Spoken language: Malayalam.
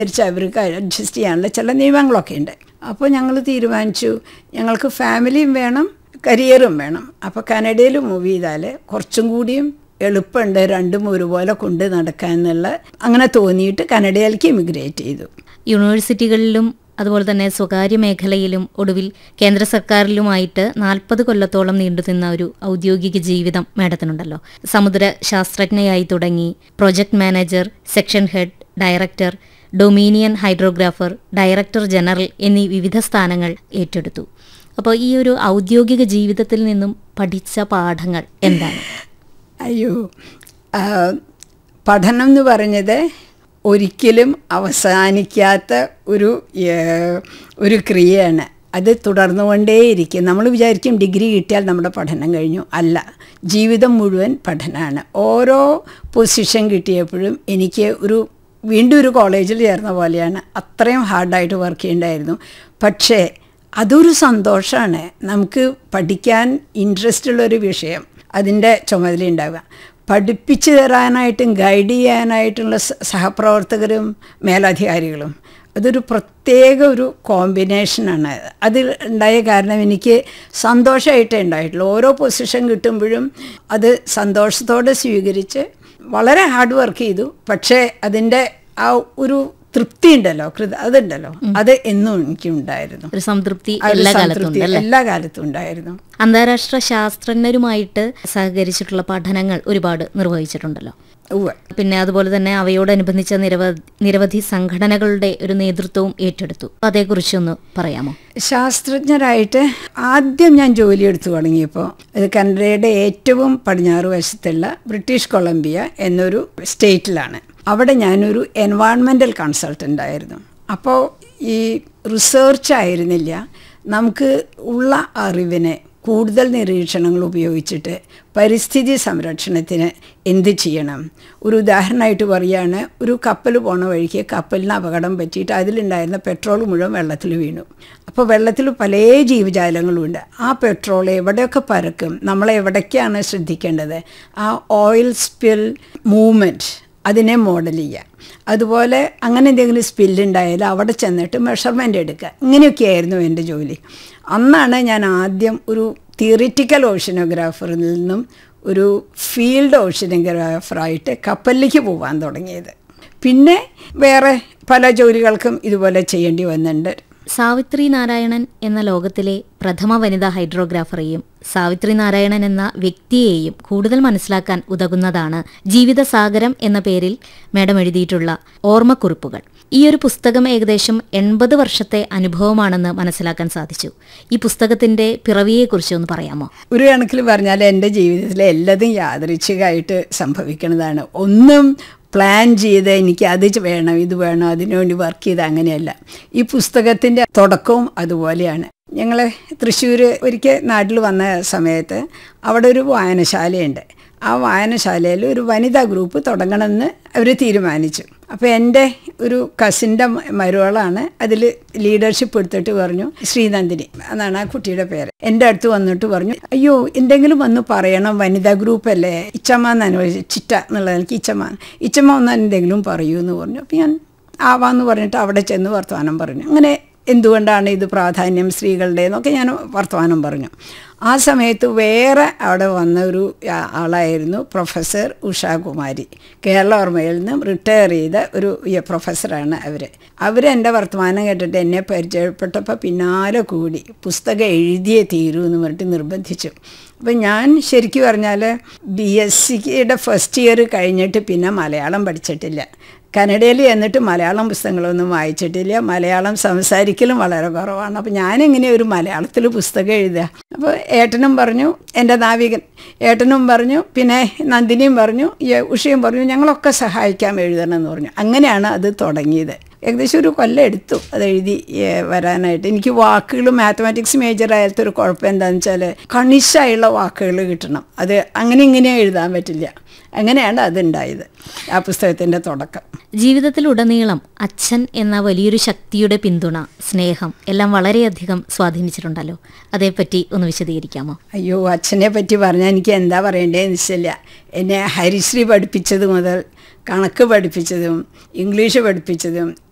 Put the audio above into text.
വിചാരിച്ച് അവർക്ക് അഡ്ജസ്റ്റ് ചെയ്യാനുള്ള ചില നിയമങ്ങളൊക്കെ ഉണ്ട് അപ്പോൾ ഞങ്ങൾ തീരുമാനിച്ചു ഞങ്ങൾക്ക് ഫാമിലിയും വേണം കരിയറും വേണം അപ്പോൾ കനഡയിൽ മൂവ് ചെയ്താൽ കുറച്ചും കൂടിയും എളുപ്പമുണ്ട് രണ്ടും ഒരുപോലെ കൊണ്ട് നടക്കാൻ എന്നുള്ള അങ്ങനെ തോന്നിയിട്ട് കനഡയിലേക്ക് ഇമിഗ്രേറ്റ് ചെയ്തു യൂണിവേഴ്സിറ്റികളിലും അതുപോലെ തന്നെ സ്വകാര്യ മേഖലയിലും ഒടുവിൽ കേന്ദ്ര സർക്കാരിലുമായിട്ട് നാൽപ്പത് കൊല്ലത്തോളം നീണ്ടുനിന്ന ഒരു ഔദ്യോഗിക ജീവിതം മേഡത്തിനുണ്ടല്ലോ സമുദ്ര ശാസ്ത്രജ്ഞയായി തുടങ്ങി project manager section head director dominion hydrographer director general എന്നീ വിവിധ സ്ഥാനങ്ങൾ ഏറ്റെടുത്തു അപ്പോൾ ഈ ഒരു ഔദ്യോഗിക ജീവിതത്തിൽ നിന്നും പഠിച്ച പാഠങ്ങൾ എന്താണ് അയ്യോ ആ, പഠനം എന്ന് പറഞ്ഞത് ഒരിക്കലും അവസാനിക്കാത്ത ഒരു ഏഹ്, ഒരു ക്രിയയാണ് അത് തുടർന്നുകൊണ്ടേയിരിക്കും നമ്മൾ വിചാരിക്കും ഡിഗ്രി കിട്ടിയാൽ നമ്മുടെ പഠനം കഴിഞ്ഞു അല്ല ജീവിതം മുഴുവൻ പഠനമാണ് ഓരോ പൊസിഷൻ കിട്ടിയപ്പോഴും എനിക്ക് ഒരു വീണ്ടും ഒരു കോളേജിൽ ചേർന്ന പോലെയാണ് അത്രയും ഹാർഡായിട്ട് വർക്ക് ചെയ്യേണ്ടായിരുന്നു പക്ഷേ അതൊരു സന്തോഷമാണ് നമുക്ക് പഠിക്കാൻ ഇൻട്രസ്റ്റ് ഉള്ളൊരു വിഷയം അതിൻ്റെ ചുമതല ഉണ്ടാവുക പഠിപ്പിച്ചു തരാനായിട്ടും ഗൈഡ് ചെയ്യാനായിട്ടുള്ള സ- സഹപ്രവർത്തകരും മേലധികാരികളും അതൊരു പ്രത്യേക ഒരു കോമ്പിനേഷനാണ് അതിൽ ഉണ്ടായ കാരണം എനിക്ക് സന്തോഷമായിട്ടേ ഉണ്ടായിട്ടുള്ളൂ ഓരോ പൊസിഷൻ കിട്ടുമ്പോഴും അത് സന്തോഷത്തോടെ സ്വീകരിച്ച് വളരെ ഹാർഡ് വർക്ക് ചെയ്തു പക്ഷേ അതിൻ്റെ ആ ഒരു തൃപ്തി ഉണ്ടല്ലോ കൃത അതുണ്ടല്ലോ അത് എന്നും എനിക്കുണ്ടായിരുന്നു ഒരു സംതൃപ്തി ആ ഒരു എല്ലാ കാലത്തും സംതൃപ്തി ഉണ്ടല്ലേ എല്ലാ കാലത്തും ഉണ്ടായിരുന്നു അന്താരാഷ്ട്ര ശാസ്ത്രജ്ഞരുമായിട്ട് സഹകരിച്ചിട്ടുള്ള പഠനങ്ങൾ ഒരുപാട് നിർവഹിച്ചിട്ടുണ്ടല്ലോ ഉവ്വ് പിന്നെ അതുപോലെ തന്നെ അവയോടനുബന്ധിച്ച നിരവധി നിരവധി സംഘടനകളുടെ ഒരു നേതൃത്വവും ഏറ്റെടുത്തു അതേക്കുറിച്ചൊന്ന് പറയാമോ ശാസ്ത്രജ്ഞരായിട്ട് ആദ്യം ഞാൻ ജോലി എടുത്തു തുടങ്ങിയപ്പോൾ അത് കനഡയുടെ ഏറ്റവും പടിഞ്ഞാറ് വശത്തുള്ള ബ്രിട്ടീഷ് കൊളംബിയ എന്നൊരു സ്റ്റേറ്റിലാണ് അവിടെ ഞാനൊരു എൻവയോൺമെൻ്റൽ കൺസൾട്ടൻ്റ് ആയിരുന്നു അപ്പോൾ ഈ റിസർച്ച് ആയിരുന്നില്ല നമുക്ക് ഉള്ള അറിവിനെ കൂടുതൽ നിരീക്ഷണങ്ങൾ ഉപയോഗിച്ചിട്ട് പരിസ്ഥിതി സംരക്ഷണത്തിന് എന്ത് ചെയ്യണം ഒരു ഉദാഹരണമായിട്ട് പറയുകയാണ് ഒരു കപ്പൽ പോണ വഴിക്ക് കപ്പലിന് അപകടം പറ്റിയിട്ട് അതിലുണ്ടായിരുന്ന പെട്രോൾ മുഴുവൻ വെള്ളത്തിൽ വീണു അപ്പോൾ വെള്ളത്തിൽ പല ജീവജാലങ്ങളും ഉണ്ട് ആ പെട്രോൾ എവിടെയൊക്കെ പരക്കും നമ്മൾ എവിടേക്കാണ് ശ്രദ്ധിക്കേണ്ടത് ആ ഓയിൽ സ്പിൽ മൂവ്മെൻറ്റ് അതിനെ മോഡൽ ചെയ്യുക അതുപോലെ അങ്ങനെ എന്തെങ്കിലും സ്പില്ലുണ്ടായാൽ അവിടെ ചെന്നിട്ട് മെഷർമെൻ്റ് എടുക്കുക ഇങ്ങനെയൊക്കെയായിരുന്നു എൻ്റെ ജോലി അന്നാണ് ഞാൻ ആദ്യം ഒരു തിയറിറ്റിക്കൽ ഓഷ്യനോഗ്രാഫറിൽ നിന്നും ഒരു ഫീൽഡ് ഓഷ്യനോഗ്രാഫറായിട്ട് കപ്പലിലേക്ക് പോകാൻ തുടങ്ങിയത് പിന്നെ വേറെ പല ജോലികൾക്കും ഇതുപോലെ ചെയ്യേണ്ടി വന്നിട്ടുണ്ട് സാവിത്രി നാരായണൻ എന്ന ലോകത്തിലെ പ്രഥമ വനിതാ ഹൈഡ്രോഗ്രാഫറെയും സാവിത്രി നാരായണൻ എന്ന വ്യക്തിയെയും കൂടുതൽ മനസ്സിലാക്കാൻ ഉതകുന്നതാണ് ജീവിതസാഗരം എന്ന പേരിൽ മേഡം എഴുതിയിട്ടുള്ള ഓർമ്മക്കുറിപ്പുകൾ ഈ ഒരു പുസ്തകം ഏകദേശം എൺപത് വർഷത്തെ അനുഭവമാണെന്ന് മനസ്സിലാക്കാൻ സാധിച്ചു ഈ പുസ്തകത്തിന്റെ പിറവിയെക്കുറിച്ച് ഒന്ന് പറയാമോ ഒരു കണക്കിൽ പറഞ്ഞാൽ എൻ്റെ ജീവിതത്തിലെ എല്ലാതും യാദൃച്ഛികമായിട്ട് സംഭവിക്കുന്നതാണ് ഒന്നും പ്ലാൻ ചെയ്ത് എനിക്ക് അത് ചെ- വേണം ഇത് വേണം അതിനുവേണ്ടി വർക്ക് ചെയ്ത് അങ്ങനെയല്ല ഈ പുസ്തകത്തിൻ്റെ തുടക്കവും അതുപോലെയാണ് ഞങ്ങൾ തൃശ്ശൂർ ഒരിക്കൽ നാട്ടിൽ വന്ന സമയത്ത് അവിടെ ഒരു വായനശാലയുണ്ട് ആ വായനശാലയിൽ ഒരു വനിതാ ഗ്രൂപ്പ് തുടങ്ങണമെന്ന് അവർ തീരുമാനിച്ചു അപ്പോൾ എൻ്റെ ഒരു കസിൻ്റെ മരുവളാണ് അതിൽ ലീഡർഷിപ്പ് എടുത്തിട്ട് പറഞ്ഞു ശ്രീനന്ദിനി എന്നാണ് ആ കുട്ടിയുടെ പേര് എൻ്റെ അടുത്ത് വന്നിട്ട് പറഞ്ഞു അയ്യോ എന്തെങ്കിലും വന്ന് പറയണം വനിതാ ഗ്രൂപ്പ് അല്ലേ ഇച്ചമ്മ എന്നാണ് വിളിച്ചത്. ചിറ്റ എന്നുള്ളത് എനിക്ക് ഇച്ചമ്മ ഇച്ചമ്മ ഒന്ന് എന്തെങ്കിലും പറയൂ എന്ന് പറഞ്ഞു അപ്പോൾ ഞാൻ ആവാന്ന് പറഞ്ഞിട്ട് അവിടെ ചെന്ന് വർത്തമാനം പറഞ്ഞു അങ്ങനെ എന്തുകൊണ്ടാണ് ഇത് പ്രാധാന്യം സ്ത്രീകളുടെ എന്നൊക്കെ ഞാൻ വർത്തമാനം പറഞ്ഞു ആ സമയത്ത് വേറെ അവിടെ വന്ന ഒരു ആ- ആളായിരുന്നു പ്രൊഫസർ ഉഷാകുമാരി കേരള ഓർമ്മയിൽ നിന്നും റിട്ടയർ ചെയ്ത ഒരു ഈ പ്രൊഫസറാണ് അവർ അവർ എൻ്റെ വർത്തമാനം കേട്ടിട്ട് എന്നെ പരിചയപ്പെട്ടപ്പോൾ പിന്നാലെ കൂടി പുസ്തകം എഴുതിയേ തീരൂ എന്ന് പറഞ്ഞിട്ട് നിർബന്ധിച്ചു അപ്പം ഞാൻ ശരിക്കും പറഞ്ഞാൽ ബി എസ് സിയുടെ ഫസ്റ്റ് ഇയർ കഴിഞ്ഞിട്ട് പിന്നെ മലയാളം പഠിച്ചിട്ടില്ല കന്നഡയിൽ ചെന്നിട്ട് മലയാളം പുസ്തകങ്ങളൊന്നും വായിച്ചിട്ടില്ല മലയാളം സംസാരിക്കലും വളരെ കുറവാണ് അപ്പോൾ ഞാനെങ്ങനെ ഒരു മലയാളത്തിൽ പുസ്തകം എഴുതുക അപ്പോൾ ഏട്ടനും പറഞ്ഞു എൻ്റെ നാവികൻ ഏട്ടനും പറഞ്ഞു പിന്നെ നന്ദിനിയും പറഞ്ഞു ഈ ഉഷയും പറഞ്ഞു ഞങ്ങളൊക്കെ സഹായിക്കാം എഴുതണം എന്ന് പറഞ്ഞു അങ്ങനെയാണ് അത് തുടങ്ങിയത് ഏകദേശം ഒരു കൊല്ലം എടുത്തു അത് എഴുതി ഏ, വരാനായിട്ട് എനിക്ക് വാക്കുകൾ മാത്തമാറ്റിക്സ് മേജർ ആയാലത്തെ ഒരു കുഴപ്പം എന്താണെന്ന് വെച്ചാൽ കണിശായുള്ള വാക്കുകൾ കിട്ടണം അത് അങ്ങനെ ഇങ്ങനെ എഴുതാൻ പറ്റില്ല അങ്ങനെയാണ് അതുണ്ടായത് ആ പുസ്തകത്തിൻ്റെ തുടക്കം ജീവിതത്തിലുടനീളം അച്ഛൻ എന്ന വലിയൊരു ശക്തിയുടെ പിന്തുണ സ്നേഹം എല്ലാം വളരെയധികം സ്വാധീനിച്ചിട്ടുണ്ടല്ലോ അതേപ്പറ്റി ഒന്ന് വിശദീകരിക്കാമോ അയ്യോ അച്ഛനെ പറ്റി പറഞ്ഞാൽ എനിക്ക് എന്താ പറയേണ്ടതെന്ന് വെച്ചില്ല എന്നെ ഹരിശ്രീ പഠിപ്പിച്ചത് മുതൽ കണക്ക് പഠിപ്പിച്ചതും ഇംഗ്ലീഷ് പഠിപ്പിച്ചതും